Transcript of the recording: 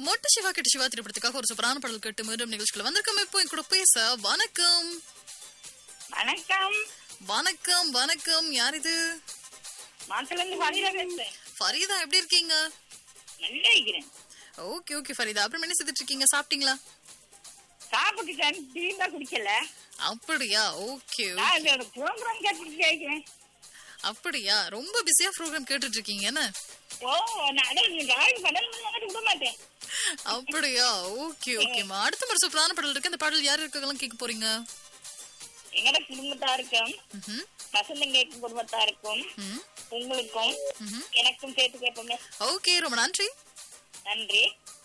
மொட்டை சிவா கிட்ட சிவா திரைப்படத்துக்காக ஒரு சூப்பரான பாடல் கேட்டு மீண்டும் நிகழ்ச்சிக்குள்ள வந்திருக்கோம் இப்போ என் கூட பேச வணக்கம் வணக்கம் வணக்கம் வணக்கம் யார் இது மாத்துல இருந்து வரியில பேசுறேன் ஃபரீதா எப்படி இருக்கீங்க நல்லா இருக்கிறேன் ஓகே ஓகே ஃபரீதா அப்புறம் என்ன செய்துட்டு இருக்கீங்க சாப்பிட்டீங்களா சாப்பிட்டுட்டேன் டீ தான் குடிக்கல அப்படியா ஓகே நான் இதோட ப்ரோக்ராம் கேட்டுட்டு கேட்கிறேன் அப்படியா ரொம்ப பிஸியா ப்ரோக்ராம் கேட்டுட்டு இருக்கீங்க என்ன ஓ நான் அதான் ராய் பன்னெண்டு மணி நேரம் விட மாட்டேன் அப்படியா ஓகே ஓகேமா அடுத்த மாதிரி சூப்பரான பாடல் இருக்கு அந்த பாடல் யார் இருக்கலாம் கேட்க போறீங்க எங்கட குடும்பத்தாருக்கும் ம்ஹும், வசந்தம் கேட்கும் குடும்பத்தாருக்கும் ம், உங்களுக்கும் ம்ஹும். எனக்கும் சேர்த்து கேட்போமே ஓகே ரொம்ப நன்றி நன்றி